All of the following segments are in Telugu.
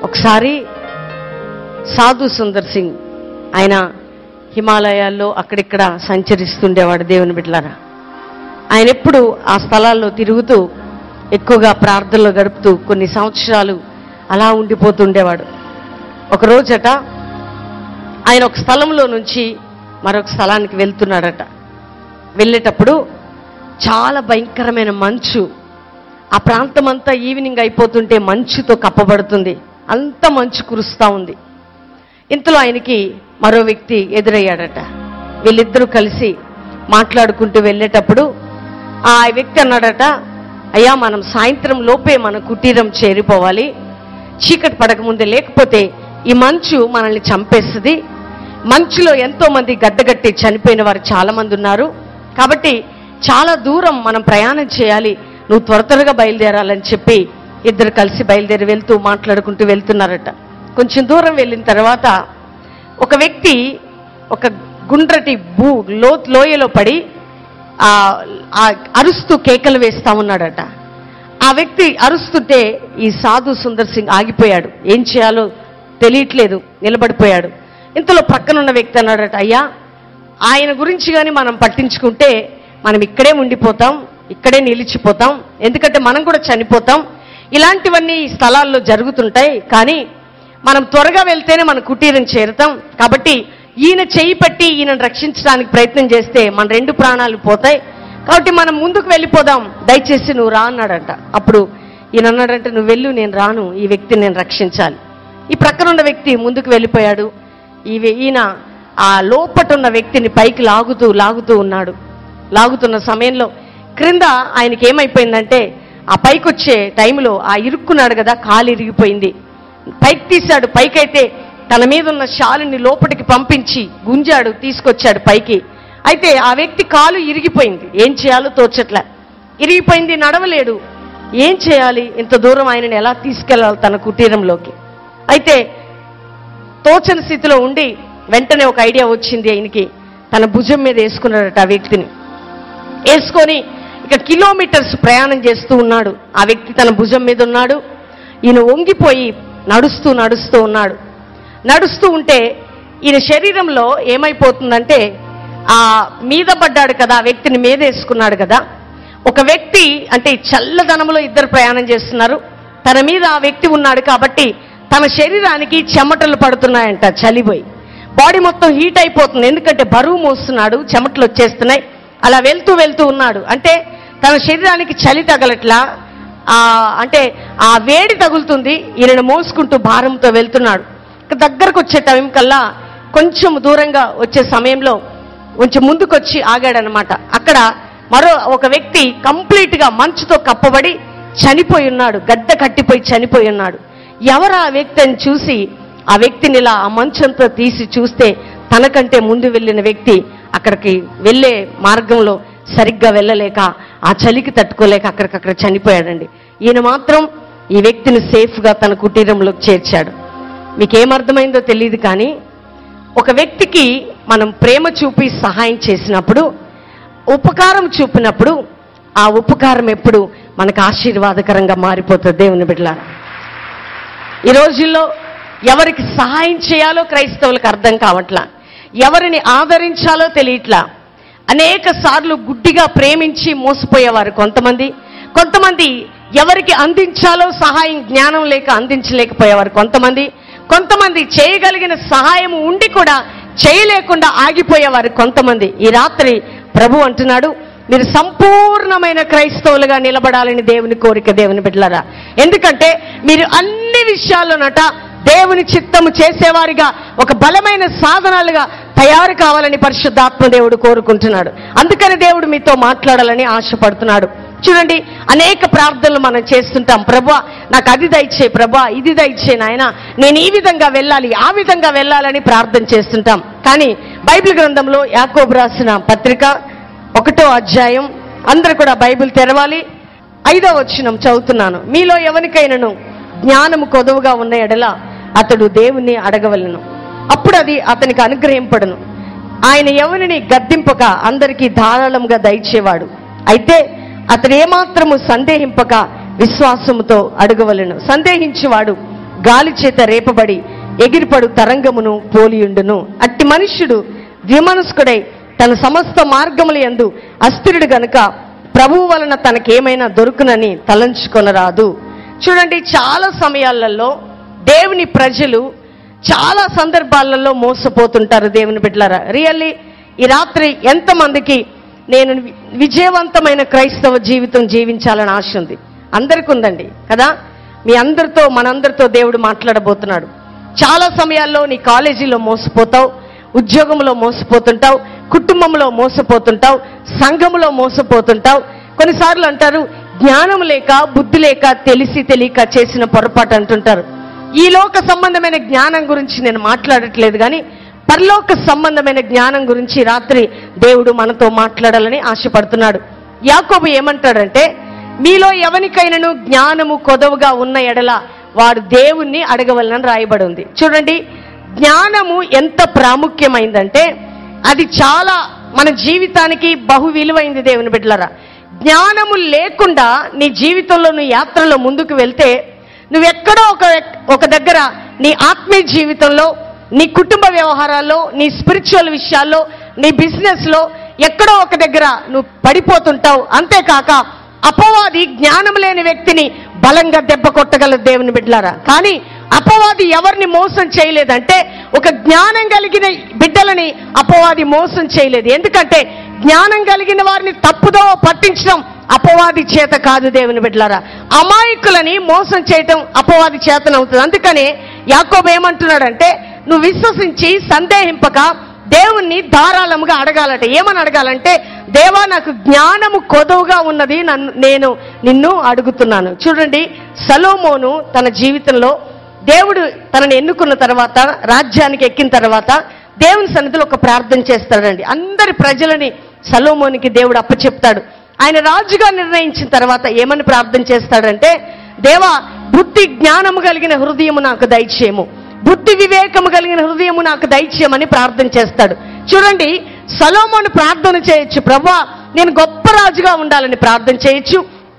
ఒకసారి సాధు సుందర్ సింగ్ ఆయన హిమాలయాల్లో అక్కడిక్కడ సంచరిస్తుండేవాడు దేవుని బిడ్డలారా ఆయన ఎప్పుడు ఆ స్థలాల్లో తిరుగుతూ ఎక్కువగా ప్రార్థనలు గడుపుతూ కొన్ని సంవత్సరాలు అలా ఉండిపోతుండేవాడు ఒక రోజట ఆయన ఒక స్థలంలో నుంచి మరొక స్థలానికి వెళ్తున్నాడట వెళ్ళేటప్పుడు చాలా భయంకరమైన మంచు ఆ ప్రాంతం అంతా ఈవినింగ్ అయిపోతుంటే మంచుతో కప్పబడుతుంది అంత మంచు కురుస్తూ ఉంది ఇంతలో ఆయనకి మరో వ్యక్తి ఎదురయ్యాడట వీళ్ళిద్దరూ కలిసి మాట్లాడుకుంటూ వెళ్ళేటప్పుడు ఆ వ్యక్తి అన్నాడట అయ్యా మనం సాయంత్రం లోపే మన కుటీరం చేరిపోవాలి చీకటి పడకముందే లేకపోతే ఈ మంచు మనల్ని చంపేస్తుంది మంచులో ఎంతో మంది గడ్డగట్టి చనిపోయిన వారు చాలా మంది ఉన్నారు కాబట్టి చాలా దూరం మనం ప్రయాణం చేయాలి నువ్వు త్వర త్వరగా బయలుదేరాలని చెప్పి ఇద్దరు కలిసి బయలుదేరి వెళ్తూ మాట్లాడుకుంటూ వెళ్తున్నారట కొంచెం దూరం వెళ్ళిన తర్వాత ఒక వ్యక్తి ఒక గుండ్రటి భూ లో లోయలో పడి ఆ ఆ అరుస్తూ కేకలు వేస్తా ఉన్నాడట ఆ వ్యక్తి అరుస్తుంటే ఈ సాధు సుందర్ సింగ్ ఆగిపోయాడు ఏం చేయాలో తెలియట్లేదు నిలబడిపోయాడు ఇంతలో పక్కనున్న వ్యక్తి అన్నాడట అయ్యా ఆయన గురించి కానీ మనం పట్టించుకుంటే మనం ఇక్కడే ఉండిపోతాం ఇక్కడే నిలిచిపోతాం ఎందుకంటే మనం కూడా చనిపోతాం ఇలాంటివన్నీ ఈ స్థలాల్లో జరుగుతుంటాయి కానీ మనం త్వరగా వెళ్తేనే మన కుటీరం చేరుతాం కాబట్టి ఈయన చేయి పట్టి ఈయనను రక్షించడానికి ప్రయత్నం చేస్తే మన రెండు ప్రాణాలు పోతాయి కాబట్టి మనం ముందుకు వెళ్ళిపోదాం దయచేసి నువ్వు రా అన్నాడంట అప్పుడు ఈయన అన్నాడంటే నువ్వు వెళ్ళు నేను రాను ఈ వ్యక్తిని నేను రక్షించాలి ఈ ప్రక్కన ఉన్న వ్యక్తి ముందుకు వెళ్ళిపోయాడు ఈ వ్య- ఈయన ఆ లోపట ఉన్న వ్యక్తిని పైకి లాగుతూ లాగుతూ ఉన్నాడు లాగుతున్న సమయంలో క్రింద ఆయనకి ఏమైపోయిందంటే ఆ పైకి వచ్చే టైంలో ఆ ఇరుక్కున్నాడు కదా కాలు ఇరిగిపోయింది పైకి తీశాడు పైకైతే తన మీద ఉన్న శాలుని లోపలికి పంపించి గుంజాడు తీసుకొచ్చాడు పైకి అయితే ఆ వ్యక్తి కాలు ఇరిగిపోయింది ఏం చేయాలో తోచట్లే ఇరిగిపోయింది నడవలేడు ఏం చేయాలి ఇంత దూరం ఆయనని ఎలా తీసుకెళ్ళాలి తన కుటీరంలోకి అయితే తోచని స్థితిలో ఉండి వెంటనే ఒక ఐడియా వచ్చింది ఆయనకి తన భుజం మీద వేసుకున్నాడట ఆ వ్యక్తిని వేసుకొని ఇక కిలోమీటర్స్ ప్రయాణం చేస్తూ ఉన్నాడు ఆ వ్యక్తి తన భుజం మీద ఉన్నాడు ఈయన వంగిపోయి నడుస్తూ నడుస్తూ ఉన్నాడు నడుస్తూ ఉంటే ఈయన శరీరంలో ఏమైపోతుందంటే ఆ మీద పడ్డాడు కదా ఆ వ్యక్తిని మీద వేసుకున్నాడు కదా ఒక వ్యక్తి అంటే ఈ చల్లదనంలో ఇద్దరు ప్రయాణం చేస్తున్నారు తన మీద ఆ వ్యక్తి ఉన్నాడు కాబట్టి తన శరీరానికి చెమటలు పడుతున్నాయంట చలిపోయి బాడీ మొత్తం హీట్ అయిపోతుంది ఎందుకంటే బరువు మోస్తున్నాడు చెమటలు వచ్చేస్తున్నాయి అలా వెళ్తూ వెళ్తూ ఉన్నాడు అంటే తన శరీరానికి చలి తగలట్లా ఆ అంటే ఆ వేడి తగులుతుంది ఈయనను మోసుకుంటూ భారంతో వెళ్తున్నాడు ఇక దగ్గరకు వచ్చే టైం కల్లా కొంచెం దూరంగా వచ్చే సమయంలో కొంచెం ముందుకొచ్చి ఆగాడనమాట అక్కడ మరో ఒక వ్యక్తి కంప్లీట్ గా మంచుతో కప్పబడి చనిపోయి ఉన్నాడు గడ్డ కట్టిపోయి చనిపోయి ఉన్నాడు ఎవరు ఆ వ్యక్తి అని చూసి ఆ వ్యక్తిని ఇలా ఆ మంచంతో తీసి చూస్తే తనకంటే ముందు వెళ్ళిన వ్యక్తి అక్కడికి వెళ్ళే మార్గంలో సరిగ్గా వెళ్ళలేక ఆ చలికి తట్టుకోలేక అక్కడికక్కడ చనిపోయాడండి ఈయన మాత్రం ఈ వ్యక్తిని సేఫ్గా తన కుటీరంలోకి చేర్చాడు మీకేమర్థమైందో తెలియదు కానీ ఒక వ్యక్తికి మనం ప్రేమ చూపి సహాయం చేసినప్పుడు ఉపకారం చూపినప్పుడు ఆ ఉపకారం ఎప్పుడు మనకు ఆశీర్వాదకరంగా మారిపోతుంది దేవుని బిడ్డలారా ఈ రోజుల్లో ఎవరికి సహాయం చేయాలో క్రైస్తవులకు అర్థం కావట్లా ఎవరిని ఆదరించాలో తెలియట్లా అనేక సార్లు గుడ్డిగా ప్రేమించి మోసపోయేవారు కొంతమంది కొంతమంది ఎవరికి అందించాలో సహాయం జ్ఞానం లేక అందించలేకపోయేవారు కొంతమంది కొంతమంది చేయగలిగిన సహాయం ఉండి కూడా చేయలేకుండా ఆగిపోయేవారు కొంతమంది ఈ రాత్రి ప్రభు అంటున్నాడు మీరు సంపూర్ణమైన క్రైస్తవులుగా నిలబడాలని దేవుని కోరిక దేవుని బిడ్డలారా ఎందుకంటే మీరు అన్ని విషయాల్లోనట దేవుని చిత్తము చేసేవారిగా ఒక బలమైన సాధనాలుగా తయారు కావాలని పరిశుద్ధాత్మ దేవుడు కోరుకుంటున్నాడు అందుకని దేవుడు మీతో మాట్లాడాలని ఆశపడుతున్నాడు చూడండి అనేక ప్రార్థనలు మనం చేస్తుంటాం ప్రభా నాకు అది దయచే ప్రభా ఇది దయచే నాయన నేను ఈ విధంగా వెళ్ళాలి ఆ విధంగా వెళ్ళాలని ప్రార్థన చేస్తుంటాం కానీ బైబిల్ గ్రంథంలో యాకోబు రాసిన పత్రిక ఒకటో అధ్యాయం అందరూ కూడా బైబిల్ తెరవాలి ఐదో వచనం చదువుతున్నాను మీలో ఎవరికైనాను జ్ఞానము కొదవుగా ఉన్న ఎడల అతడు దేవుణ్ణి అడగవలను అప్పుడు అది అతనికి అనుగ్రహింపడును ఆయన ఎవరిని గద్దింపక అందరికీ ధారాళంగా దయచేవాడు అయితే అతడు ఏమాత్రము సందేహింపక విశ్వాసముతో అడగవలను సందేహించేవాడు గాలి చేత రేపబడి ఎగిరిపడు తరంగమును పోలియుండును అట్టి మనుష్యుడు ద్విమనస్కుడై తన సమస్త మార్గముల యందు అస్థిరుడు గనుక ప్రభువు వలన తనకేమైనా దొరుకునని తలంచుకొనరాదు చూడండి చాలా సమయాలలో దేవుని ప్రజలు చాలా సందర్భాలలో మోసపోతుంటారు దేవుని బిడ్డలారా రియల్లీ ఈ రాత్రి ఎంతమందికి నేను వి- విజయవంతమైన క్రైస్తవ జీవితం జీవించాలని ఆశ ఉంది అందరికి ఉందండి కదా మీ అందరితో మనందరితో దేవుడు మాట్లాడబోతున్నాడు చాలా సమయాల్లో నీ కాలేజీలో మోసపోతావు ఉద్యోగంలో మోసపోతుంటావు కుటుంబంలో మోసపోతుంటావు సంఘములో మోసపోతుంటావు కొన్నిసార్లు అంటారు జ్ఞానం లేక బుద్ధి లేక తెలిసి తెలియక చేసిన పొరపాటు అంటుంటారు ఈ లోక సంబంధమైన జ్ఞానం గురించి నేను మాట్లాడట్లేదు కానీ పరలోక సంబంధమైన జ్ఞానం గురించి రాత్రి దేవుడు మనతో మాట్లాడాలని ఆశపడుతున్నాడు యాకోబు ఏమంటాడంటే మీలో ఎవరికైనాను జ్ఞానము కొదవగా ఉన్న ఎడల వాడు దేవుణ్ణి అడగవలనని రాయబడి ఉంది చూడండి జ్ఞానము ఎంత ప్రాముఖ్యమైందంటే అది చాలా మన జీవితానికి బహు విలువైంది దేవుని బిడ్డలరా జ్ఞానము లేకుండా నీ జీవితంలో నువ్వు యాత్రలో ముందుకు వెళ్తే నువ్వెక్కడో ఒక ఒక దగ్గర నీ ఆత్మీయ జీవితంలో నీ కుటుంబ వ్యవహారాల్లో నీ స్పిరిచువల్ విషయాల్లో నీ బిజినెస్లో ఎక్కడో ఒక దగ్గర నువ్వు పడిపోతుంటావు అంతేకాక అపవాది జ్ఞానం లేని వ్యక్తిని బలంగా దెబ్బ కొట్టగలదు దేవుని బిడ్డలారా కానీ అపవాది ఎవరిని మోసం చేయలేదంటే ఒక జ్ఞానం కలిగిన బిడ్డలని అపవాది మోసం చేయలేదు ఎందుకంటే జ్ఞానం కలిగిన వారిని తప్పుదో పట్టించడం అపవాది చేత కాదు దేవుని బిడ్డలారా అమాయకులని మోసం చేయటం అపవాది చేతనవుతుంది అందుకనే యాకోబు ఏమంటున్నాడంటే నువ్వు విశ్వసించి సందేహింపక దేవుణ్ణి ధారాళముగా అడగాలట ఏమని అడగాలంటే దేవా నాకు జ్ఞానము కొదువుగా ఉన్నది నన్ను నేను నిన్ను అడుగుతున్నాను చూడండి సలోమోను తన జీవితంలో దేవుడు తనని ఎన్నుకున్న తర్వాత రాజ్యానికి ఎక్కిన తర్వాత దేవుని సన్నిధిలో ఒక ప్రార్థన చేస్తాడండి అందరి ప్రజలని సలోమోనికి దేవుడు అప్పచెప్తాడు ఆయన రాజుగా నిర్ణయించిన తర్వాత ఏమని ప్రార్థన చేస్తాడంటే దేవా బుద్ధి జ్ఞానము కలిగిన హృదయము నాకు దయచేయము బుద్ధి వివేకము కలిగిన హృదయము నాకు దయచేయమని ప్రార్థన చేస్తాడు చూడండి సలోమోను ప్రార్థన చేయొచ్చు ప్రభా నేను గొప్ప రాజుగా ఉండాలని ప్రార్థన చేయొచ్చు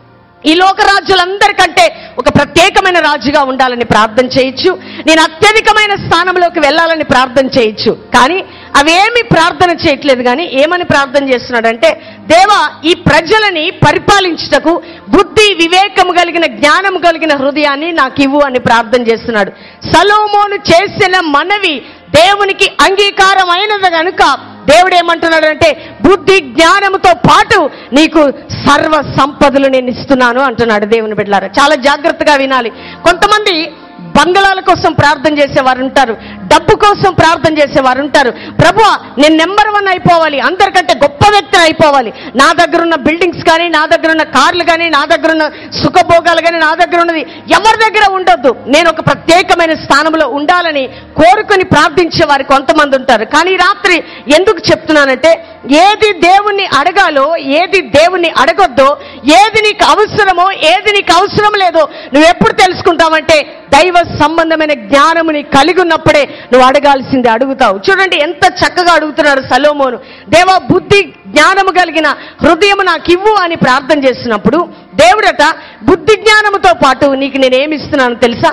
ఈ లోక రాజులందరికంటే ఒక ప్రత్యేకమైన రాజుగా ఉండాలని ప్రార్థన చేయొచ్చు నేను అత్యధికమైన స్థానంలోకి వెళ్ళాలని ప్రార్థన చేయొచ్చు కానీ అవేమి ప్రార్థన చేయట్లేదు కానీ ఏమని ప్రార్థన చేస్తున్నాడంటే దేవా ఈ ప్రజలని పరిపాలించుటకు బుద్ధి వివేకము కలిగిన జ్ఞానం కలిగిన హృదయాన్ని నాకు ఇవ్వు అని ప్రార్థన చేస్తున్నాడు సలోమోను చేసిన మనవి దేవునికి అంగీకారం అయినది కనుక దేవుడు ఏమంటున్నాడు అంటే బుద్ధి జ్ఞానముతో పాటు నీకు సర్వ సంపదలు నేను ఇస్తున్నాను అంటున్నాడు దేవుని బిడ్డలారా చాలా జాగ్రత్తగా వినాలి కొంతమంది బంగళాల కోసం ప్రార్థన చేసేవారు ఉంటారు డబ్బు కోసం ప్రార్థన చేసేవారు ఉంటారు ప్రభు నేను నెంబర్ వన్ అయిపోవాలి అందరికంటే గొప్ప వ్యక్తిని అయిపోవాలి నా దగ్గర ఉన్న బిల్డింగ్స్ కానీ నా దగ్గర ఉన్న కార్లు కానీ నా దగ్గర ఉన్న సుఖభోగాలు కానీ నా దగ్గర ఉన్నది ఎవరి దగ్గర ఉండొద్దు నేను ఒక ప్రత్యేకమైన స్థానంలో ఉండాలని కోరుకొని ప్రార్థించే వారు కొంతమంది ఉంటారు కానీ ఈ రాత్రి ఎందుకు చెప్తున్నానంటే ఏది దేవుణ్ణి అడగాలో ఏది దేవుణ్ణి అడగొద్దో ఏది నీకు అవసరమో ఏది నీకు అవసరం లేదో నువ్వు ఎప్పుడు తెలుసుకుంటావంటే దైవ సంబంధమైన జ్ఞానము నీకు కలిగి ఉన్నప్పుడే నువ్వు అడగాల్సింది అడుగుతావు చూడండి ఎంత చక్కగా అడుగుతున్నాడు సలోమోను దేవా బుద్ధి జ్ఞానము కలిగిన హృదయము నాకు ఇవ్వు అని ప్రార్థన చేసినప్పుడు దేవుడట బుద్ధి జ్ఞానముతో పాటు నీకు నేనేమి ఇస్తున్నాను తెలుసా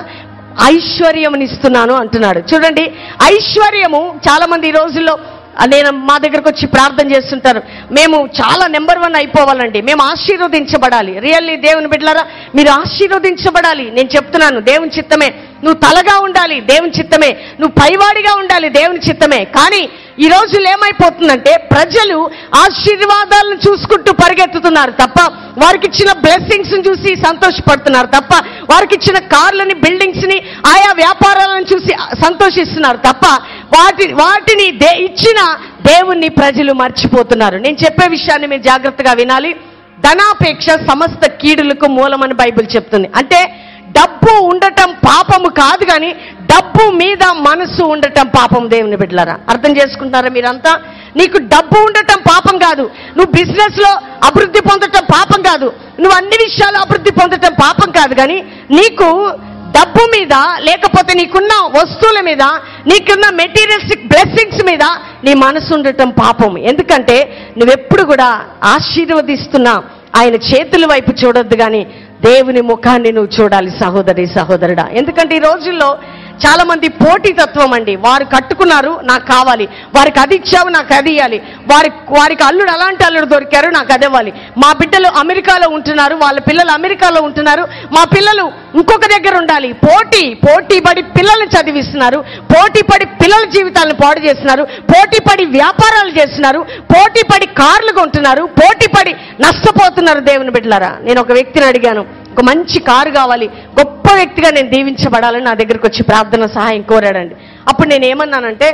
ఐశ్వర్యమునిస్తున్నాను అంటున్నాడు చూడండి ఐశ్వర్యము చాలా మంది ఈ రోజుల్లో ఆ, నేను మా దగ్గరకు వచ్చి ప్రార్థన చేస్తుంటారు మేము చాలా నెంబర్ వన్ అయిపోవాలండి మేము ఆశీర్వదించబడాలి రియల్లీ దేవుని బిడ్డలారా మీరు ఆశీర్వదించబడాలి నేను చెప్తున్నాను దేవుని చిత్తమే నువ్వు తలగా ఉండాలి దేవుని చిత్తమే నువ్వు పైవాడిగా ఉండాలి దేవుని చిత్తమే కానీ ఈ రోజులు ఏమైపోతుందంటే ప్రజలు ఆశీర్వాదాలను చూసుకుంటూ పరిగెత్తుతున్నారు తప్ప వారికి ఇచ్చిన బ్లెస్సింగ్స్ చూసి సంతోషపడుతున్నారు తప్ప వారికి ఇచ్చిన కార్లని బిల్డింగ్స్ ని ఆయా వ్యాపారాలను చూసి సంతోషిస్తున్నారు తప్ప వాటి వాటిని దే ఇచ్చిన దేవుణ్ణి ప్రజలు మర్చిపోతున్నారు నేను చెప్పే విషయాన్ని మీరు జాగ్రత్తగా వినాలి ధనాపేక్ష సమస్త కీడులకు మూలమని బైబిల్ చెప్తుంది అంటే డబ్బు ఉండటం పాపము కాదు కానీ డబ్బు మీద మనసు ఉండటం పాపం దేవుని బిడ్డలారా అర్థం చేసుకుంటారా మీరంతా నీకు డబ్బు ఉండటం పాపం కాదు నువ్వు బిజినెస్ లో అభివృద్ధి పొందటం పాపం కాదు నువ్వు అన్ని విషయాలు అభివృద్ధి పొందటం పాపం కాదు కానీ నీకు డబ్బు మీద లేకపోతే నీకున్న వస్తువుల మీద నీకున్న మెటీరియలిస్టిక్ బ్లెస్సింగ్స్ మీద నీ మనసు ఉండటం పాపం ఎందుకంటే నువ్వెప్పుడు కూడా ఆశీర్వదిస్తున్నా ఆయన చేతుల వైపు చూడొద్దు కానీ దేవుని ముఖాన్ని నువ్వు చూడాలి సహోదరి సహోదరుడా ఎందుకంటే ఈ రోజుల్లో చాలా మంది పోటీతత్వం అండి వారు కట్టుకున్నారు నాకు కావాలి వారికి అది ఇచ్చావు నాకు అది ఇవ్వాలి వారి వారికి అల్లుడు అలాంటి అల్లుడు దొరికారు నాకు అది ఇవ్వాలి మా బిడ్డలు అమెరికాలో ఉంటున్నారు వాళ్ళ పిల్లలు అమెరికాలో ఉంటున్నారు మా పిల్లలు ఇంకొక దగ్గర ఉండాలి పోటీ పోటీ పడి పిల్లల్ని చదివిస్తున్నారు పోటీ పడి పిల్లల జీవితాలను పాడు చేస్తున్నారు పోటీ పడి వ్యాపారాలు చేస్తున్నారు పోటీ పడి కార్లు కొంటున్నారు పోటీ పడి నష్టపోతున్నారు దేవుని బిడ్డలారా నేను ఒక వ్యక్తిని అడిగాను ఒక మంచి కారు కావాలి గొప్ప వ్యక్తిగా నేను దీవించబడాలని నా దగ్గరికి వచ్చి ప్రార్థన సహాయం కోరాడండి అప్పుడు నేను ఏమన్నానంటే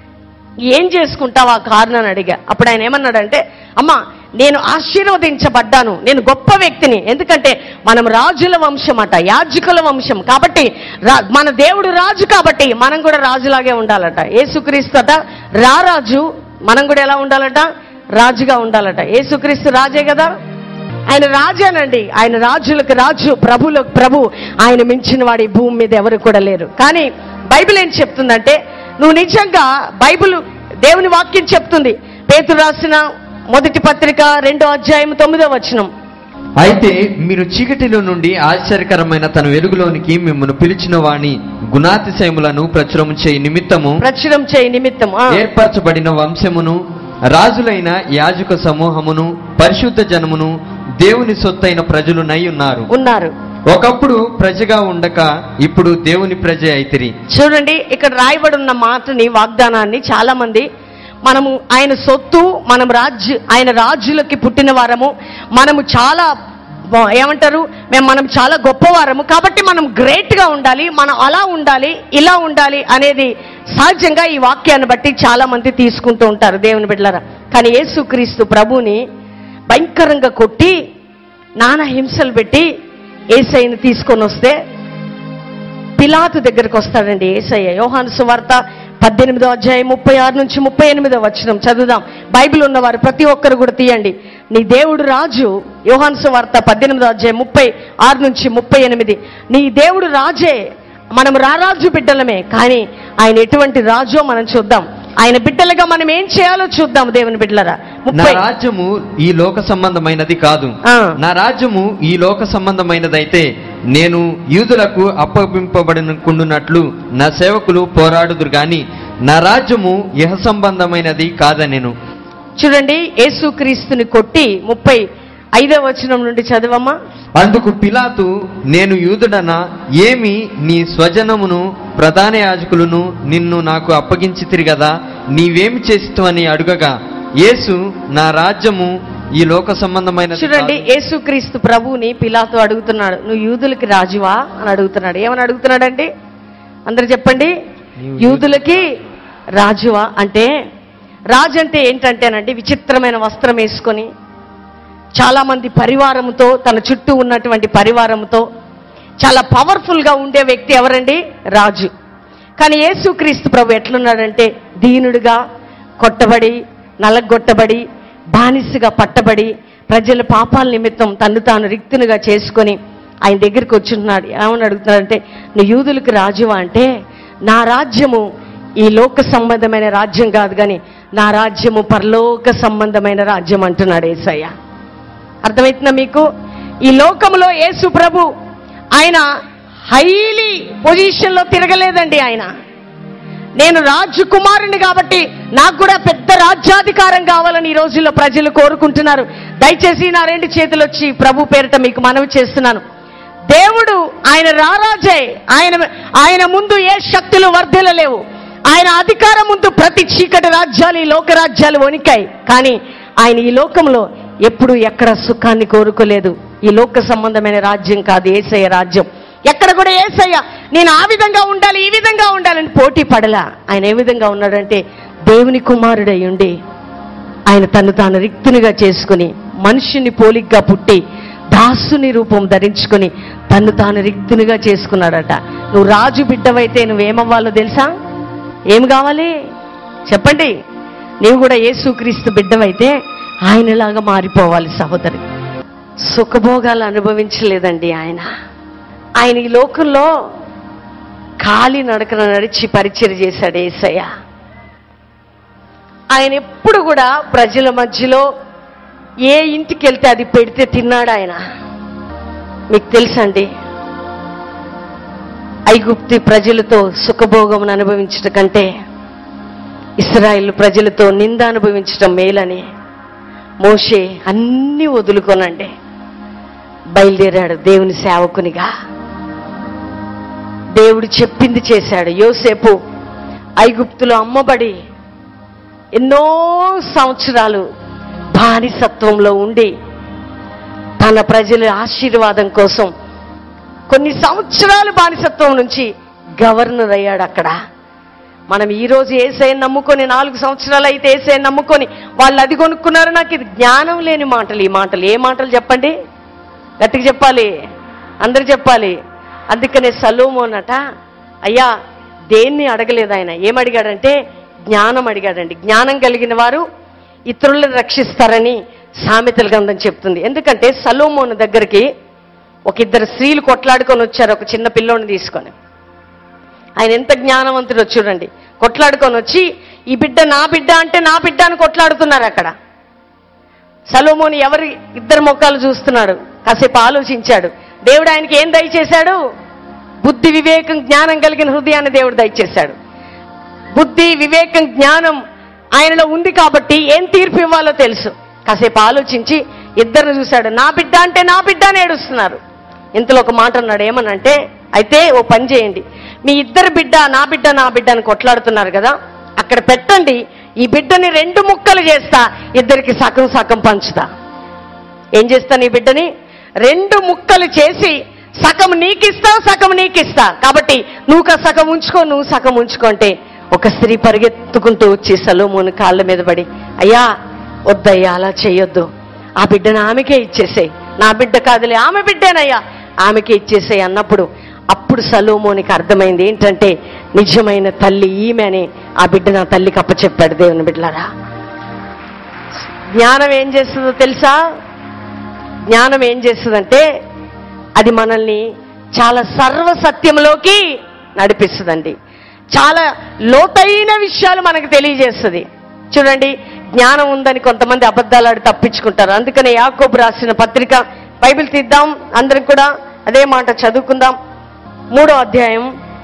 ఏం చేసుకుంటావు ఆ కారుని అని అడిగా అప్పుడు ఆయన ఏమన్నాడంటే అమ్మా నేను ఆశీర్వదించబడ్డాను నేను గొప్ప వ్యక్తిని ఎందుకంటే మనం రాజుల వంశం అట యాజకుల వంశం కాబట్టి రా- మన దేవుడు రాజు కాబట్టి మనం కూడా రాజులాగే ఉండాలట ఏసుక్రీస్తు అట రారాజు మనం కూడా ఎలా ఉండాలట రాజుగా ఉండాలట ఏసుక్రీస్తు రాజే కదా ఆయన రాజానండి ఆయన రాజులకు రాజు ప్రభులకు ప్రభు ఆయన మించిన వాడి భూమి మీద ఎవరు కూడా లేరు కానీ బైబిల్ ఏం చెప్తుందంటే నువ్వు నిజంగా బైబిల్ దేవుని వాక్యం చెప్తుంది పేతురు రాసిన మొదటి పత్రిక రెండో అధ్యాయం తొమ్మిదో వచనం అయితే మీరు చీకటిలో నుండి ఆశ్చర్యకరమైన తన వెలుగులోనికి మిమ్మల్ని పిలిచిన వాణి గుణాతిశయములను ప్రచురము చేయి నిమిత్తము ప్రచురం చేయి నిమిత్తం ఆ. ఏర్పరచబడిన వంశమును రాజులైన యాజక సమూహమును పరిశుద్ధ జనమును దేవుని సొత్తైన ప్రజలు నై ఉన్నారు ఉన్నారు ఒకప్పుడు ప్రజగా ఉండక ఇప్పుడు దేవుని ప్రజ అయితిరి చూడండి ఇక్కడ రాయబడి ఉన్న మాటని వాగ్దానాన్ని చాలా మంది మనము ఆయన సొత్తు మనం రాజ్య ఆయన రాజులకి పుట్టిన వారము మనము చాలా బా- ఏమంటారు మేము మనం చాలా గొప్పవారము కాబట్టి మనం గ్రేట్ గా ఉండాలి మనం అలా ఉండాలి ఇలా ఉండాలి అనేది సహజంగా ఈ వాక్యాన్ని బట్టి చాలా మంది తీసుకుంటూ ఉంటారు దేవుని బిడ్డలారా కానీ యేసుక్రీస్తు ప్రభుని భయంకరంగా కొట్టి నానా హింసలు పెట్టి ఏసైని తీసుకొని వస్తే పిలాతు దగ్గరకు వస్తాడండి ఏసయ్య యోహాను సువార్త పద్దెనిమిదో అధ్యాయం ముప్పై ఆరు నుంచి ముప్పై ఎనిమిదో వచ్చినం చదువుదాం బైబిల్ ఉన్నవారు ప్రతి ఒక్కరు కూడా తీయండి నీ దేవుడు రాజు యోహాను సువార్త పద్దెనిమిదో అధ్యాయం ముప్పై ఆరు నుంచి ముప్పై ఎనిమిది నీ దేవుడు రాజే మనం రారాజు బిడ్డలమే కానీ ఆయన ఎటువంటి రాజో మనం చూద్దాం ఆయన బిడ్డలుగా మనం ఏం చేయాలో చూద్దాం దేవుని బిడ్డలరా నా ముప్పై రాజ్యము ఈ లోక సంబంధమైనది కాదు ఆ. నా రాజ్యము ఈ లోక సంబంధమైనదైతే నేను యూదులకు అప్పగింపబడినట్లు నా సేవకులు పోరాడుదురు గాని నా రాజ్యము ఇహ సంబంధమైనది కాదనెను చూడండి యేసుక్రీస్తుని కొట్టి ముప్పై ఐదో వచనం నుండి చదవమ్మా అందుకు పిలాతు నేను యూదుడనా ఏమి నీ స్వజనమును ప్రధాన యాజకులను నిన్ను నాకు అప్పగించితిరి కదా నీవేమి చేస్తావని అడుగగా యేసు నా రాజ్యము ఈ లోక సంబంధమైన చూడండి యేసుక్రీస్తు ప్రభువుని పిలాతో అడుగుతున్నాడు నువ్వు యూదులకి రాజువా అని అడుగుతున్నాడు ఏమని అడుగుతున్నాడండి అందరు చెప్పండి నీవు యూదులకి రాజువా అంటే రాజు అంటే ఏంటంటేనండి విచిత్రమైన వస్త్రం వేసుకొని చాలా మంది పరివారంతో తన చుట్టూ ఉన్నటువంటి పరివారంతో చాలా పవర్ఫుల్ గా ఉండే వ్యక్తి ఎవరండి రాజు కానీ యేసుక్రీస్తు ప్రభు ఎట్లున్నాడంటే దీనుడిగా కొట్టబడి నలగొట్టబడి బానిసగా పట్టబడి ప్రజల పాపాల నిమిత్తం తన్ను తాను రిక్తునిగా చేసుకొని ఆయన దగ్గరికి వచ్చున్నాడు ఏమని అడుగుతున్నాడంటే నువ్వు యూదులకు రాజువా అంటే నా రాజ్యము ఈ లోక సంబంధమైన రాజ్యం కాదు కానీ నా రాజ్యము పరలోక సంబంధమైన రాజ్యం అంటున్నాడు ఏసయ్య అర్థమవుతుందా మీకు ఈ లోకంలో యేసు ప్రభు ఆయన హైలీ పొజిషన్లో తిరగలేదండి ఆయన నేను రాజకుమారుని కాబట్టి నాకు కూడా పెద్ద రాజ్యాధికారం కావాలని ఈ రోజుల్లో ప్రజలు కోరుకుంటున్నారు దయచేసి నా రెండు చేతులు వచ్చి ప్రభు పేరిట మీకు మనవి చేస్తున్నాను దేవుడు ఆయన రారాజే ఆయన ఆయన ముందు ఏ శక్తులు వర్ధిల్లలేవు ఆయన అధికారం ముందు ప్రతి చీకటి రాజ్యాలు ఈ లోక రాజ్యాలు వణికాయి కానీ ఆయన ఈ లోకంలో ఎప్పుడు ఎక్కడ సుఖాన్ని కోరుకోలేదు ఈ లోక సంబంధమైన రాజ్యం కాదు ఏసయ్య రాజ్యం ఎక్కడ కూడా ఏసయ్య నేను ఆ విధంగా ఉండాలి ఈ విధంగా ఉండాలని పోటీ పడలా ఆయన ఏ విధంగా ఉన్నాడంటే దేవుని కుమారుడై ఉండి ఆయన తను తాను రిక్తునిగా చేసుకుని మనుషుని పోలిగ్గా పుట్టి దాసుని రూపం ధరించుకొని తను తాను రిక్తునిగా చేసుకున్నాడట నువ్వు రాజు బిడ్డవైతే నువ్వేమవ్వాలో తెలుసా ఏం కావాలి చెప్పండి నీవు కూడా యేసుక్రీస్తు బిడ్డవైతే ఆయనలాగా మారిపోవాలి సహోదరి సుఖభోగాలు అనుభవించలేదండి ఆయన ఆయన ఈ లోకంలో ఖాళీ నడకన నడిచి పరిచయం చేశాడు ఏసయ్య ఆయన ఎప్పుడు కూడా ప్రజల మధ్యలో ఏ ఇంటికి వెళ్తే అది పెడితే తిన్నాడు ఆయన మీకు తెలుసండి ఐగుప్తి ప్రజలతో సుఖభోగమును అనుభవించట కంటే ఇస్రాయిల్ ప్రజలతో నింద అనుభవించటం మేలని మోషే అన్నీ వదులుకోనండి బయలుదేరాడు దేవుని సేవకునిగా దేవుడు చెప్పింది చేశాడు యోసేపు ఐగుప్తులో అమ్మబడి ఎన్నో సంవత్సరాలు బానిసత్వంలో ఉండి తన ప్రజల ఆశీర్వాదం కోసం కొన్ని సంవత్సరాలు బానిసత్వం నుంచి గవర్నర్ అయ్యాడు అక్కడ మనం ఈ రోజు ఏసై నమ్ముకొని నాలుగు సంవత్సరాలు అయితే ఏసై నమ్ముకొని వాళ్ళు అది కొనుక్కున్నారు నాకు ఇది జ్ఞానం లేని మాటలు ఈ మాటలు ఏ మాటలు చెప్పండి గట్టిగా చెప్పాలి అందరు చెప్పాలి అందుకనే సలోమోనట అయ్యా దేన్ని అడగలేదు ఆయన ఏం అడిగాడంటే జ్ఞానం అడిగాడండి జ్ఞానం కలిగిన వారు ఇతరులను రక్షిస్తారని సామెతల గ్రంథం చెప్తుంది ఎందుకంటే సలోమోను దగ్గరికి ఒక ఇద్దరు స్త్రీలు కొట్లాడుకొని వచ్చారు ఒక చిన్న పిల్లోని తీసుకొని ఆయన ఎంత జ్ఞానవంతుడో చూడండి కొట్లాడుకొని వచ్చి ఈ బిడ్డ నా బిడ్డ అంటే నా బిడ్డ అని కొట్లాడుతున్నారు అక్కడ సలోమోని ఎవరి ఇద్దరు మొక్కలు చూస్తున్నాడు కాసేపు ఆలోచించాడు దేవుడు ఆయనకి ఏం దయచేశాడు బుద్ధి వివేకం జ్ఞానం కలిగిన హృదయాన్ని దేవుడు దయచేశాడు బుద్ధి వివేకం జ్ఞానం ఆయనలో ఉంది కాబట్టి ఏం తీర్పు ఇవ్వాలో తెలుసు కాసేపు ఆలోచించి ఇద్దరిని చూశాడు నా బిడ్డ అంటే నా బిడ్డ అని ఏడుస్తున్నారు ఇంతలో ఒక మాట అన్నాడు ఏమనంటే అయితే ఓ పని చేయండి మీ ఇద్దరు బిడ్డ నా బిడ్డ నా బిడ్డ అని కొట్లాడుతున్నారు కదా అక్కడ పెట్టండి ఈ బిడ్డని రెండు ముక్కలు చేస్తా ఇద్దరికి సగం సగం పంచుతా ఏం చేస్తాను ఈ బిడ్డని రెండు ముక్కలు చేసి సగం నీకిస్తా సగం నీకిస్తా కాబట్టి నువ్వు ఒక సగం ఉంచుకో నువ్వు సగం ఉంచుకుంటే ఒక స్త్రీ పరిగెత్తుకుంటూ వచ్చి సలోమోని కాళ్ళ మీద పడి అయ్యా వద్దయ్యా అలా చేయొద్దు ఆ బిడ్డను ఆమెకే ఇచ్చేసేయ్ నా బిడ్డ కాదులే ఆమె బిడ్డేనయ్యా ఆమెకే ఇచ్చేసేయ్ అన్నప్పుడు అప్పుడు సలోమోనికి అర్థమైంది ఏంటంటే నిజమైన తల్లి ఈమె అని ఆ బిడ్డ నా తల్లికి అప్పచెప్పాడు దేవుని బిడ్డలారా జ్ఞానం ఏం చేస్తుందో తెలుసా జ్ఞానం ఏం చేస్తుందంటే అది మనల్ని చాలా సర్వ సత్యంలోకి నడిపిస్తుందండి చాలా లోతైన విషయాలు మనకు తెలియజేస్తుంది చూడండి జ్ఞానం ఉందని కొంతమంది అబద్ధాలు ఆడి తప్పించుకుంటారు అందుకనే యాకోబు రాసిన పత్రిక బైబిల్ తీద్దాం అందరం కూడా అదే మాట చదువుకుందాం మూడో అధ్యాయం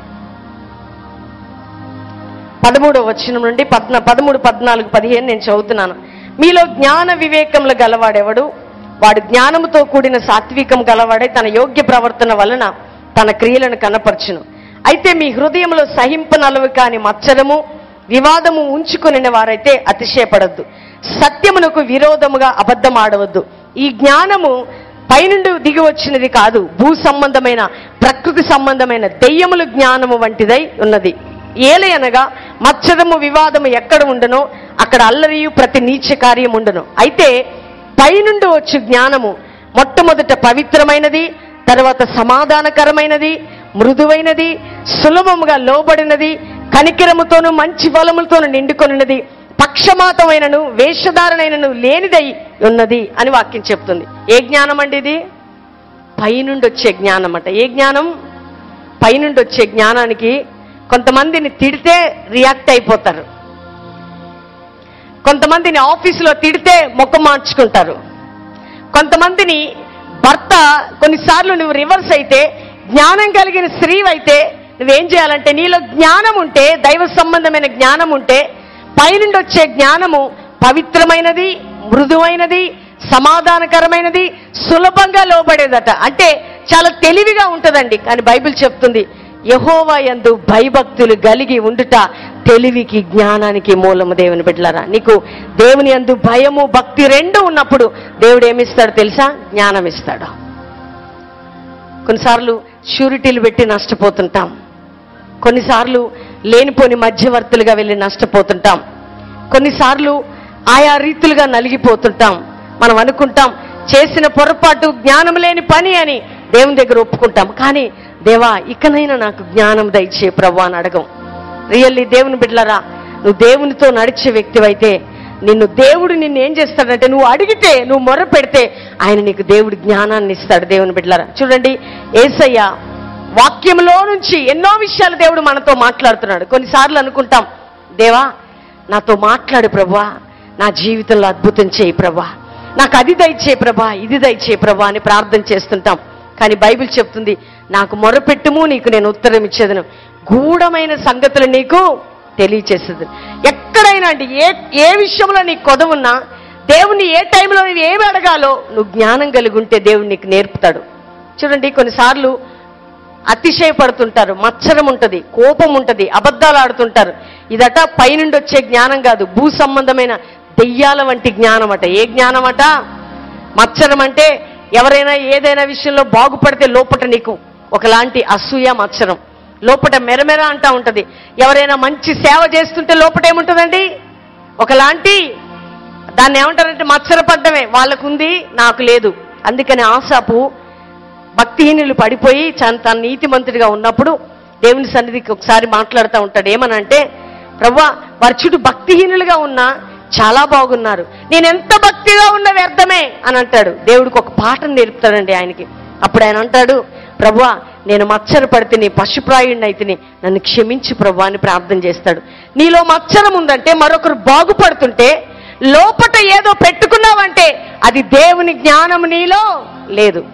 పదమూడో వచనం నుండి పద్నా పదమూడు పద్నాలుగు పదిహేను నేను చదువుతున్నాను మీలో జ్ఞాన వివేకములు గలవాడెవడు వాడు జ్ఞానముతో కూడిన సాత్వికం గలవాడై తన యోగ్య ప్రవర్తన వలన తన క్రియలను కనపరచును అయితే మీ హృదయంలో సహింపనలవి కాని మచ్చరము వివాదము ఉంచుకుని వారైతే అతిశయపడద్దు సత్యమునకు విరోధముగా అబద్ధం ఆడవద్దు ఈ జ్ఞానము పైనుండి దిగి వచ్చినది కాదు భూ సంబంధమైన ప్రకృతి సంబంధమైన దెయ్యముల జ్ఞానము వంటిదై ఉన్నది ఏలే అనగా మత్సరము వివాదము ఎక్కడ ఉండనో అక్కడ అల్లరియు ప్రతి నీచ కార్యం ఉండను అయితే పైనుండి వచ్చు జ్ఞానము మొట్టమొదట పవిత్రమైనది తర్వాత సమాధానకరమైనది మృదువైనది సులభముగా లోబడినది కనికిరముతోను మంచి ఫలములతోను నిండుకొనినది పక్షమాతమైనను వేషధారణైనను లేనిదై ఉన్నది అని వాక్యం చెప్తుంది ఏ జ్ఞానం అండి ఇది పైనుండి వచ్చే జ్ఞానం అట ఏ జ్ఞానం పైనుండి వచ్చే జ్ఞానానికి కొంతమందిని తిడితే రియాక్ట్ అయిపోతారు కొంతమందిని ఆఫీసులో తిడితే ముఖం మార్చుకుంటారు కొంతమందిని భర్త కొన్నిసార్లు నువ్వు రివర్స్ అయితే జ్ఞానం కలిగిన స్త్రీవైతే నువ్వేం చేయాలంటే నీలో జ్ఞానం ఉంటే దైవ సంబంధమైన జ్ఞానం ఉంటే పైనుండి వచ్చే జ్ఞానము పవిత్రమైనది మృదువైనది సమాధానకరమైనది సులభంగా లోబడేదట అంటే చాలా తెలివిగా ఉంటుందండి కానీ బైబిల్ చెప్తుంది యహోవా యందు భయభక్తులు కలిగి ఉండుట తెలివికి జ్ఞానానికి మూలము దేవుని బిడ్డలారా నీకు దేవుని యందు భయము భక్తి రెండు ఉన్నప్పుడు దేవుడు ఏమిస్తాడు తెలుసా జ్ఞానం ఇస్తాడు కొన్నిసార్లు షూరిటీలు పెట్టి నష్టపోతుంటాం కొన్నిసార్లు లేనిపోని మధ్యవర్తులుగా వెళ్ళి నష్టపోతుంటాం కొన్నిసార్లు ఆయా రీతులుగా నలిగిపోతుంటాం మనం అనుకుంటాం చేసిన పొరపాటు జ్ఞానం లేని పని అని దేవుని దగ్గర ఒప్పుకుంటాం కానీ దేవా ఇకనైనా నాకు జ్ఞానం దయచే ప్రభు అని అడగం రియల్లీ దేవుని బిడ్డలరా నువ్వు దేవునితో నడిచే వ్యక్తివైతే నిన్ను దేవుడు నిన్ను ఏం చేస్తాడంటే నువ్వు అడిగితే నువ్వు మొర్ర పెడితే ఆయన నీకు దేవుడు జ్ఞానాన్ని ఇస్తాడు దేవుని బిడ్డలరా చూడండి ఏసయ్య వాక్యంలో నుంచి ఎన్నో విషయాలు దేవుడు మనతో మాట్లాడుతున్నాడు కొన్నిసార్లు అనుకుంటాం దేవా నాతో మాట్లాడు ప్రభా నా జీవితంలో అద్భుతం చేయి ప్రభా నాకు అది దయచే ప్రభా ఇది దయచే ప్రభా అని ప్రార్థన చేస్తుంటాం కానీ బైబిల్ చెప్తుంది నాకు మొరపెట్టుము నీకు నేను ఉత్తరం ఇచ్చేదను గూఢమైన సంగతులు నీకు తెలియచేసేది ఎక్కడైనా అండి ఏ ఏ విషయంలో నీకు కొదవున్నా దేవుణ్ణి ఏ టైంలో నువ్వు ఏమి అడగాలో నువ్వు జ్ఞానం కలిగి ఉంటే దేవుడు నీకు నేర్పుతాడు చూడండి కొన్నిసార్లు అతిశయపడుతుంటారు మత్సరం ఉంటది కోపం ఉంటది అబద్ధాలు ఆడుతుంటారు ఇదట పైనుండి వచ్చే జ్ఞానం కాదు భూ సంబంధమైన దెయ్యాల వంటి జ్ఞానం అట ఏ జ్ఞానం అట మత్సరం అంటే ఎవరైనా ఏదైనా విషయంలో బాగుపడితే లోపట నీకు ఒకలాంటి అసూయ మత్సరం లోపట మెరమెర అంటా ఉంటది ఎవరైనా మంచి సేవ చేస్తుంటే లోపట ఏముంటుందండి ఒకలాంటి దాన్ని ఏమంటారంటే మత్సరపడ్డమే వాళ్ళకుంది నాకు లేదు అందుకని ఆశాపు భక్తిహీనులు పడిపోయి చ- తన నీతిమంతుడిగా ఉన్నప్పుడు దేవుని సన్నిధికి ఒకసారి మాట్లాడుతూ ఉంటాడు ఏమనంటే ప్రవ్వా వారి చుట్టూ భక్తిహీనులుగా ఉన్నా చాలా బాగున్నారు నేను ఎంత భక్తిగా ఉన్న వ్యర్థమే అని అంటాడు దేవుడికి ఒక పాఠం నేర్పుతాడండి ఆయనకి అప్పుడు ఆయన అంటాడు ప్రభా నేను మచ్చర పడితే నీ పశుప్రాయుడిని అయితేని నన్ను క్షమించి ప్రభా అని ప్రార్థన చేస్తాడు నీలో మచ్చరం ఉందంటే మరొకరు బాగుపడుతుంటే లోపట ఏదో పెట్టుకున్నావంటే అది దేవుని జ్ఞానం నీలో లేదు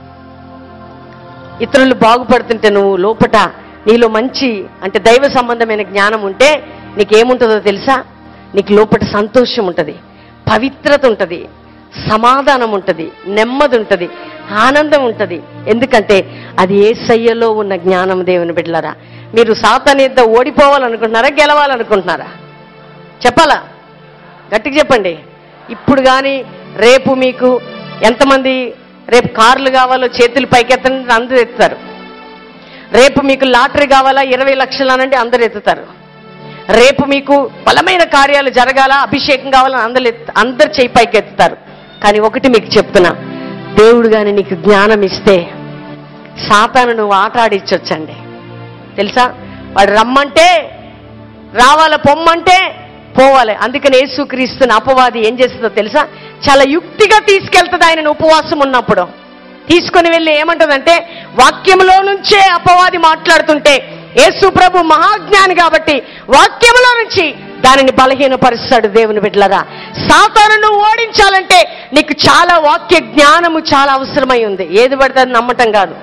ఇతరులు బాగుపడుతుంటే నువ్వు లోపట నీలో మంచి అంటే దైవ సంబంధమైన జ్ఞానం ఉంటే నీకేముంటుందో తెలుసా నీకు లోపట సంతోషం ఉంటుంది పవిత్రత ఉంటుంది సమాధానం ఉంటుంది నెమ్మది ఉంటుంది ఆనందం ఉంటుంది ఎందుకంటే అది ఏ సయ్యలో ఉన్న జ్ఞానం దేవుని బిడ్డలారా మీరు సాతానిద్ద ఓడిపోవాలనుకుంటున్నారా గెలవాలనుకుంటున్నారా చెప్పాలా గట్టిగా చెప్పండి ఇప్పుడు కానీ రేపు మీకు ఎంతమంది రేపు కార్లు కావాలో చేతులు పైకెత్తండి అందరూ ఎత్తుతారు రేపు మీకు లాటరీ కావాలా ఇరవై లక్షలు అనండి అందరు ఎత్తుతారు రేపు మీకు బలమైన కార్యాలు జరగాల అభిషేకం కావాలని అందరు ఎత్తు- అందరు చేయి పైకి ఎత్తుతారు కానీ ఒకటి మీకు చెప్తున్నా దేవుడు కానీ నీకు జ్ఞానం ఇస్తే సాతాను నువ్వు ఆట ఆడించొచ్చండి తెలుసా వాడు రమ్మంటే రావాల పొమ్మంటే పోవాలి అందుకని యేసుక్రీస్తుని అపవాది ఏం చేస్తుందో తెలుసా చాలా యుక్తిగా తీసుకెళ్తుంది ఆయన ఉపవాసం ఉన్నప్పుడు తీసుకొని వెళ్ళి ఏమంటదంటే వాక్యంలో నుంచే అపవాది మాట్లాడుతుంటే యేసు ప్రభు మహాజ్ఞాని కాబట్టి వాక్యంలో నుంచి దానిని బలహీనపరుస్తాడు దేవుని బిడ్డలరా సాతానును ఓడించాలంటే నీకు చాలా వాక్య జ్ఞానము చాలా అవసరమై ఉంది ఏది పడితే అది నమ్మటం కాదు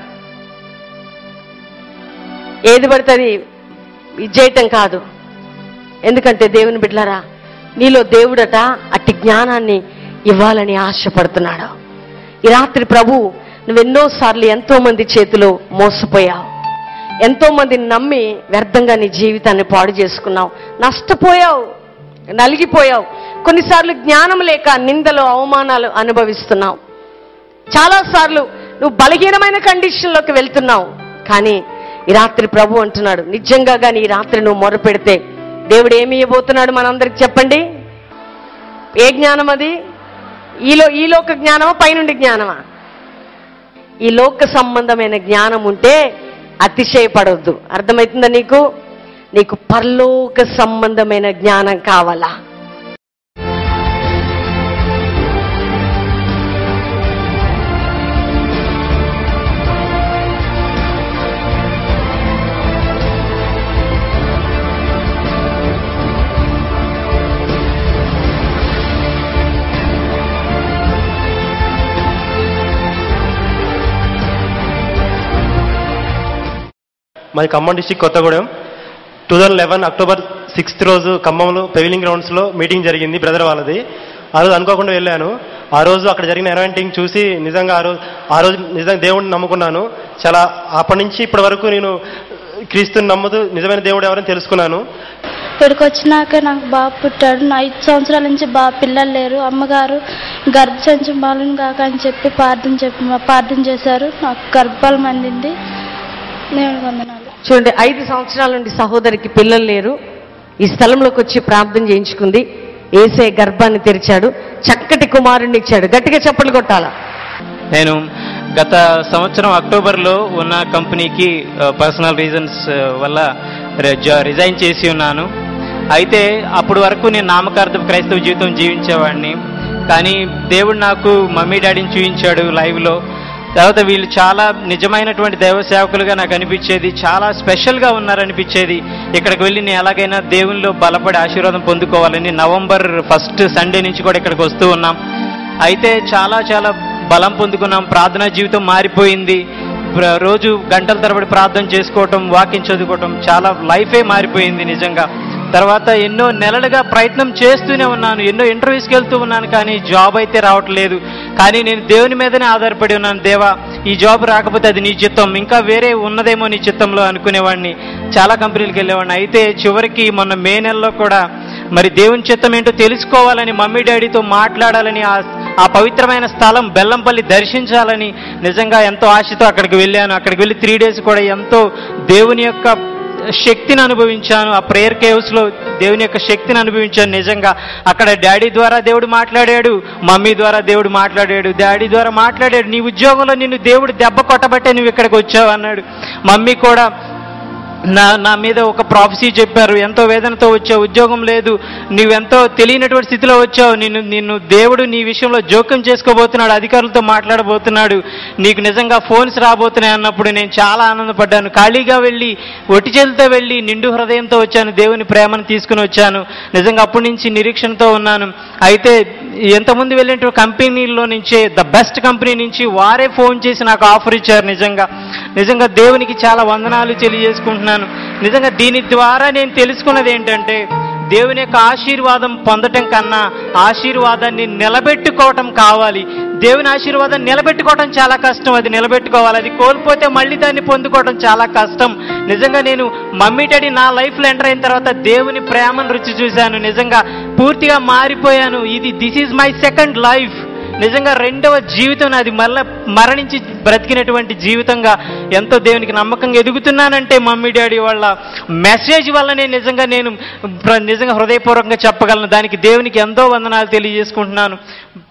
ఏది పడితే అది ఇది చేయటం కాదు ఎందుకంటే దేవుని బిడ్డలారా నీలో దేవుడట అట్టి జ్ఞానాన్ని ఇవ్వాలని ఆశపడుతున్నాడు ఈ రాత్రి ప్రభు నువ్వెన్నోసార్లు ఎంతో మంది చేతిలో మోసపోయావు ఎంతో మందిని నమ్మి వ్యర్థంగా నీ జీవితాన్ని పాడు చేసుకున్నావు నష్టపోయావు నలిగిపోయావు కొన్నిసార్లు జ్ఞానం లేక నిందలు అవమానాలు అనుభవిస్తున్నావు చాలాసార్లు నువ్వు బలహీనమైన కండిషన్లోకి వెళ్తున్నావు కానీ ఈ రాత్రి ప్రభు అంటున్నాడు నిజంగా కానీ ఈ రాత్రి నువ్వు మొరపెడితే దేవుడు ఏమి ఇవ్వబోతున్నాడు మనందరికి చెప్పండి ఏ జ్ఞానం అది ఈలో ఈ లోక జ్ఞానమా పైనుండి జ్ఞానమా ఈ లోక సంబంధమైన జ్ఞానం ఉంటే అతిశయపడవద్దు అర్థమవుతుందా నీకు నీకు పరలోక సంబంధమైన జ్ఞానం కావాలా మాది Khammam district Kothagudem two thousand eleven October sixth రోజు ఖమ్మంలో పెవిలింగ్ గ్రౌండ్స్లో మీటింగ్ జరిగింది బ్రదర్ వాళ్ళది ఆ రోజు అనుకోకుండా వెళ్ళాను ఆ రోజు అక్కడ జరిగిన ఎనవెంటింగ్ చూసి నిజంగా ఆ రోజు ఆ రోజు నిజంగా దేవుడిని నమ్ముకున్నాను చాలా అప్పటి నుంచి ఇప్పటి వరకు నేను క్రీస్తుని నమ్ముతూ నిజమైన దేవుడు ఎవరని తెలుసుకున్నాను ఇక్కడికి వచ్చినాక నాకు బాబు పుట్టాడు నా ఐదు సంవత్సరాల నుంచి బాబు పిల్లలు లేరు అమ్మగారు గర్భసంచి బాలను కాక అని చెప్పి ప్రార్థన చెప్పి ప్రార్థన చేశారు నాకు గర్భాలు మందింది నేను వందనాలు చూడండి ఐదు సంవత్సరాల నుండి సహోదరికి పిల్లలు లేరు ఈ స్థలంలోకి వచ్చి ప్రార్థన చేయించుకుంది ఏసే గర్భాన్ని తెరిచాడు చక్కటి కుమారుణ్ణి ఇచ్చాడు గట్టిగా చప్పట్లు కొట్టాలా నేను గత సంవత్సరం అక్టోబర్లో ఉన్న కంపెనీకి పర్సనల్ రీజన్స్ వల్ల రి- జ- రిజైన్ చేసి ఉన్నాను అయితే అప్పుడు వరకు నేను నామకార్థం క్రైస్తవ జీవితం జీవించేవాడిని కానీ దేవుడు నాకు మమ్మీ డాడీని చూపించాడు లైవ్లో తర్వాత వీళ్ళు చాలా నిజమైనటువంటి దైవ సేవకులుగా నాకు అనిపించేది చాలా స్పెషల్గా ఉన్నారనిపించేది ఇక్కడికి వెళ్ళి నేను ఎలాగైనా దేవునిలో బలపడి ఆశీర్వాదం పొందుకోవాలని నవంబర్ ఫస్ట్ సండే నుంచి కూడా ఇక్కడికి వస్తూ ఉన్నాం అయితే చాలా చాలా బలం పొందుకున్నాం ప్రార్థనా జీవితం మారిపోయింది ప్ర- రోజు గంటల తరబడి ప్రార్థన చేసుకోవటం వాకింగ్ చదువుకోవటం చాలా లైఫే మారిపోయింది నిజంగా తర్వాత ఎన్నో నెలలుగా ప్రయత్నం చేస్తూనే ఉన్నాను ఎన్నో ఇంటర్వ్యూస్కి వెళ్తూ ఉన్నాను కానీ జాబ్ అయితే రావట్లేదు కానీ నేను దేవుని మీదనే ఆధారపడి ఉన్నాను దేవా ఈ జాబ్ రాకపోతే అది నీ చిత్తం ఇంకా వేరే ఉన్నదేమో నీ చిత్తంలో అనుకునేవాడిని చాలా కంపెనీలకు వెళ్ళేవాడిని అయితే చివరికి మొన్న మే నెలలో కూడా మరి దేవుని చిత్తం ఏంటో తెలుసుకోవాలని మమ్మీ డాడీతో మాట్లాడాలని ఆ ఆ పవిత్రమైన స్థలం బెల్లంపల్లి దర్శించాలని నిజంగా ఎంతో ఆశతో అక్కడికి వెళ్ళాను అక్కడికి వెళ్ళి త్రీ డేస్ కూడా ఎంతో దేవుని యొక్క శక్తిని అనుభవించాను ఆ ప్రేయర్ కేవ్స్లో దేవుని యొక్క శక్తిని అనుభవించాను నిజంగా అక్కడ డాడీ ద్వారా దేవుడు మాట్లాడాడు మమ్మీ ద్వారా దేవుడు మాట్లాడాడు డాడీ ద్వారా మాట్లాడాడు నీ ఉద్యోగంలో నిన్ను దేవుడు దెబ్బ కొట్టబట్టే నువ్వు ఇక్కడికి వచ్చావు అన్నాడు మమ్మీ కూడా నా నా మీద ఒక ప్రాఫెసీ చెప్పారు ఎంతో వేదనతో వచ్చావు ఉద్యోగం లేదు నువ్వెంతో తెలియనటువంటి స్థితిలో వచ్చావు నిన్ను నిన్ను దేవుడు నీ విషయంలో జోక్యం చేసుకోబోతున్నాడు అధికారులతో మాట్లాడబోతున్నాడు నీకు నిజంగా ఫోన్స్ రాబోతున్నాయి అన్నప్పుడు నేను చాలా ఆనందపడ్డాను ఖాళీగా వెళ్ళి ఒట్టి చేతులతో వెళ్ళి నిండు హృదయంతో వచ్చాను దేవుని ప్రేమను తీసుకుని వచ్చాను నిజంగా అప్పటి నుంచి నిరీక్షణతో ఉన్నాను అయితే ఎంతమంది వెళ్ళిన కంపెనీల్లో నుంచే ద బెస్ట్ కంపెనీ నుంచి వారే ఫోన్ చేసి నాకు ఆఫర్ ఇచ్చారు నిజంగా నిజంగా దేవునికి చాలా వందనాలు తెలియజేసుకుంటున్నాను నిజంగా దీని ద్వారా నేను తెలుసుకున్నది ఏంటంటే దేవుని యొక్క ఆశీర్వాదం పొందటం కన్నా ఆశీర్వాదాన్ని నిలబెట్టుకోవటం కావాలి దేవుని ఆశీర్వాదం నిలబెట్టుకోవటం చాలా కష్టం అది నిలబెట్టుకోవాలి అది కోల్పోతే మళ్ళీ దాన్ని పొందుకోవడం చాలా కష్టం నిజంగా నేను మమ్మీ డాడీ నా లైఫ్లో ఎంటర్ అయిన తర్వాత దేవుని ప్రేమను రుచి చూశాను నిజంగా పూర్తిగా మారిపోయాను ఇది this is my second life నిజంగా రెండవ జీవితం అది మళ్ళా మరణించి బ్రతికినటువంటి జీవితంగా ఎంతో దేవునికి నమ్మకంగా ఎదుగుతున్నానంటే మమ్మీ డాడీ వాళ్ళ మెసేజ్ వల్లనే నిజంగా నేను ప్ర- నిజంగా హృదయపూర్వకంగా చెప్పగలను దానికి దేవునికి ఎంతో వందనాలు తెలియజేసుకుంటున్నాను